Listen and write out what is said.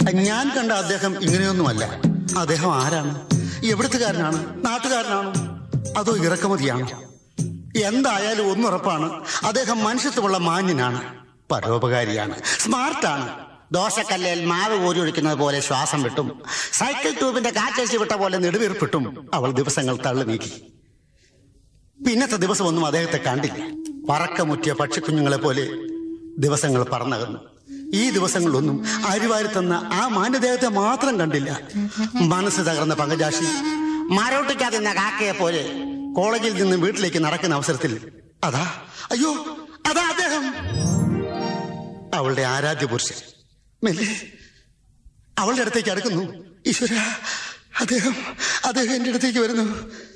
ഞാൻ കണ്ട അദ്ദേഹം ഇങ്ങനെയൊന്നുമല്ല അദ്ദേഹം ആരാണ് എവിടുത്തുകാരനാണ് നാട്ടുകാരനാണോ അതോ ഇറക്കുമതിയാണോ എന്തായാലും ഒന്നുറപ്പാണ് അദ്ദേഹം മനുഷ്യത്വമുള്ള മാന്യനാണ് പരോപകാരിയാണ് സ്മാർട്ടാണ് ദോശക്കല്ലേൽ മാവ് കോരി ഒഴിക്കുന്നത് പോലെ ശ്വാസം വിട്ടും സൈക്കിൾ ട്യൂബിന്റെ കാറ്റഴിച്ച് വിട്ട പോലെ നെടുവീർപ്പിട്ടും അവൾ ദിവസങ്ങൾ തള്ളി നീക്കി പിന്നത്തെ ദിവസമൊന്നും അദ്ദേഹത്തെ കണ്ടില്ല പറക്കമുറ്റിയ പക്ഷിക്കുഞ്ഞുങ്ങളെ പോലെ ദിവസങ്ങൾ പറന്നകന്നു ഈ ദിവസങ്ങളിലൊന്നും അരിവാരി തന്ന ആ മാന്യദേഹത്തെ മാത്രം കണ്ടില്ല മനസ്സ് തകർന്ന പങ്കജാഷി മരോട്ടിക്കാതെ നിന്ന കാക്കയെ പോലെ കോളേജിൽ നിന്ന് വീട്ടിലേക്ക് നടക്കുന്ന അവസരത്തിൽ അതാ അയ്യോ അതാ അദ്ദേഹം അവളുടെ ആരാധ്യ പുരുഷൻ മെല്ലെ അവളുടെ അടുത്തേക്ക് അടുക്കുന്നു ഈശ്വര അദ്ദേഹം അദ്ദേഹം എന്റെ അടുത്തേക്ക് വരുന്നു